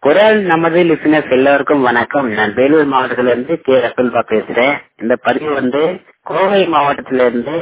குரல் நமது லிசனர்ஸ் எல்லோருக்கும் வணக்கம் நான் வேலூர் மாவட்டத்திலிருந்து கே ரகுல்பா பேசுறேன் இந்த பதிவு வந்து கோவை மாவட்டத்திலிருந்து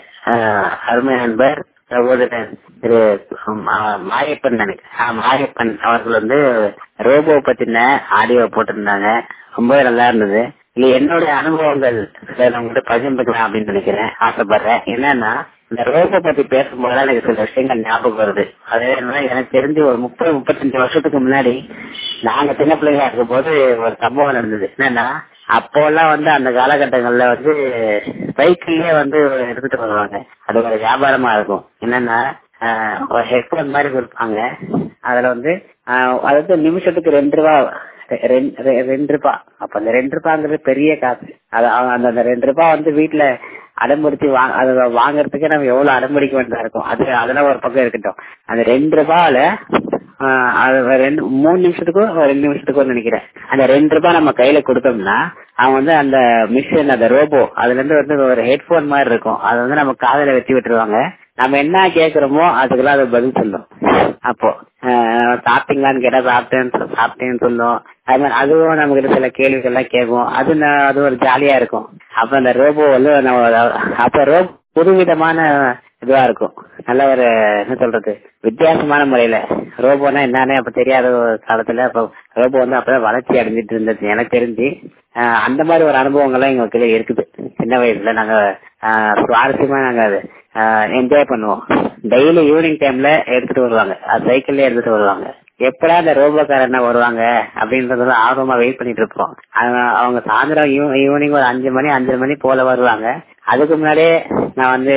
ஆஹ், அருமை நண்பர் சகோதரர் திரு மா- மாரியப்பன் நினைக்கிறேன் ஆ, மாரியப்பன் அவர்கள் வந்து ரோபோ பத்தின ஆடியோ போட்டிருந்தாங்க ரொம்ப நல்லா இருந்தது இல்ல என்னோட அனுபவங்கள் சில உங்கள்கிட்ட பகிர்ந்துக்கலாம் அப்படின்னு நினைக்கிறேன் ஆசைப்படுறேன் என்னன்னா இந்த ரோபோ பத்தி பேசும்போது எனக்கு சில விஷயங்கள் ஞாபகம் வருது அது என்னன்னா எனக்கு தெரிஞ்சு ஒரு முப்பது முப்பத்தஞ்சு வருஷத்துக்கு முன்னாடி நாங்க சின்ன பிள்ளைங்களா இருக்கும் போது ஒரு சம்பவம் நடந்தது என்னன்னா அப்போ எல்லாம் வந்து அந்த காலகட்டங்கள்ல வந்து சைக்கிள்லயே வந்து எடுத்துட்டு வருவாங்க அது ஒரு வியாபாரமா இருக்கும் என்னன்னா ஆஹ், ஒரு ஹெட்போன் மாதிரி கொடுப்பாங்க அதுல வந்து ஆஹ், அது வந்து நிமிஷத்துக்கு ரெண்டு ரூபா ரெ- ரெண்டு ரெ- ரெண்டு ரூபா அப்ப அந்த ரெண்டு ரூபாங்கிறது பெரிய காசு அது அவ- அந்த அந்த ரெண்டு ரூபாய் வந்து வீட்டுல அடம்பிடிச்சு வா- அது வாங்குறதுக்கே நம்ம எவ்வளவு அடம்பிடிக்க வேண்டியதா இருக்கும் அது அதெல்லாம் ஒரு பக்கம் இருக்கட்டும் அந்த ரெண்டு ரூபாயில ஆஹ், அது ரெண்டு மூணு நிமிஷத்துக்கோ ரெண்டு நிமிஷத்துக்கோ நினைக்கிறேன் அந்த ரெண்டு ரூபாய் நம்ம கையில கொடுத்தோம்னா அவன் வந்து அந்த மிஷின் அந்த ரோபோ அதுல இருந்து வந்து ஒரு ஹெட்போன் மாதிரி இருக்கும் அதை வந்து நம்ம காதுல வச்சு விட்டுருவாங்க நம்ம என்ன கேக்குறோமோ அதுக்கெல்லாம் அது பதில் சொல்லும் அப்போ ஆஹ், சாப்பிட்டீங்களான்னு கேட்டா சாப்பிட்டேன்னு சொல்- சாப்பிட்டேன்னு சொல்லும் அது மாதிரி அதுவும் நம்ம கிட்ட சில கேள்விகள் எல்லாம் கேட்கும் அது ந- அது ஒரு ஜாலியா இருக்கும் அப்ப அந்த ரோபோ வந்து நம்ம அப்ப ரோபோ புதுவிதமான இதுவா இருக்கும் நல்ல ஒரு என்ன சொல்றது வித்தியாசமான முறையில ரோபோனா என்னன்னு அப்ப தெரியாத ஒரு காலத்துல அப்ப ரோபோ வந்து அப்பதான் வளர்ச்சி அடைஞ்சிட்டு இருந்தது எனக்கு தெரிஞ்சு ஆஹ், அந்த மாதிரி ஒரு அனுபவங்கள்லாம் எங்களுக்கு இருக்குது சின்ன வயசுல நாங்க ஆஹ், சுவாரஸ்யமா நாங்க அது என்ஜாய் பண்ணுவோம் டெய்லி ஈவினிங் டைம்ல எடுத்துட்டு வருவாங்க அது சைக்கிள்ல எடுத்துட்டு வருவாங்க எப்படா இந்த ரோபோக்காரன் வருவாங்க அப்படின்றத ஆர்வமா வெயிட் பண்ணிட்டு இருப்போம் அவங்க- அவங்க சாயந்தரம் ஈவினிங் ஒரு அஞ்சு மணி அஞ்சரை மணி போல வருவாங்க அதுக்கு முன்னாடியே நான் வந்து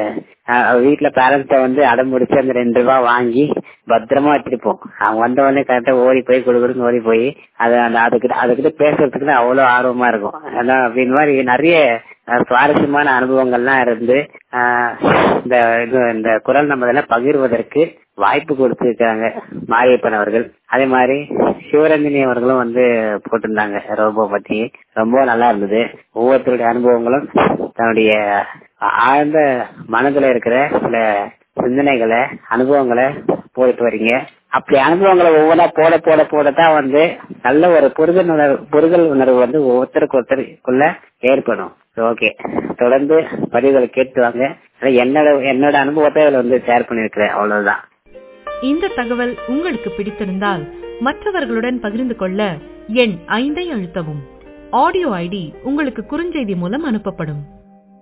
அஹ், வீட்ல பேரண்ட்ஸ வந்து அடம் பிடிச்சி அந்த ரெண்டு ரூபாய் வாங்கி பத்திரமா வச்சிருப்போம் அவங்க வந்த உடனே கரெக்டா ஓடி போய் கொடுக்குறன்னு ஓடி போய் அது அந்த அதுக்கிட்ட அதுக்கிட்ட பேசுறதுக்கு அவ்வளவு ஆர்வமா இருக்கும் அதான் அப்படின்னு மாதிரி நிறைய அஹ், சுவாரஸ்யமான அனுபவங்கள்லாம் இருந்து அஹ், இந்த இது இந்த குரல் நம்ம இதெல்லாம் பகிர்வதற்கு வாய்ப்பு கொடுத்திருக்காங்க மாரியப்பன் அவர்கள் அதே மாதிரி சிவரஞ்சனி அவர்களும் வந்து போட்டிருந்தாங்க ரோபோ பத்தி ரொம்ப நல்லா இருந்தது ஒவ்வொருத்தருடைய அனுபவங்களும் தன்னுடைய ஆழ்ந்த மனதுல இருக்கிற சில சிந்தனைகளை அனுபவங்களை போயிட்டு வரீங்க அப்படி அனுபவங்களை ஒவ்வொன்றா போட போட போடத்தான் வந்து நல்ல ஒரு புரிதல் உணர்வு புரிதல் உணர்வு வந்து ஒவ்வொருத்தருக்கு ஒருத்தருக்குள்ள ஏற்படும் ஓகே தொடர்ந்து பதிவுகளை கேட்டு வாங்க ஆனா என்னோட என்னோட அனுபவத்தை இதுல வந்து ஷேர் பண்ணிருக்கிறேன் அவ்வளவுதான் இந்த தகவல் உங்களுக்கு பிடித்திருந்தால் மற்றவர்களுடன் பகிர்ந்து கொள்ள எண் ஐந்தை அழுத்தவும் ஆடியோ ஐடி உங்களுக்கு குறுஞ்செய்தி மூலம் அனுப்பப்படும்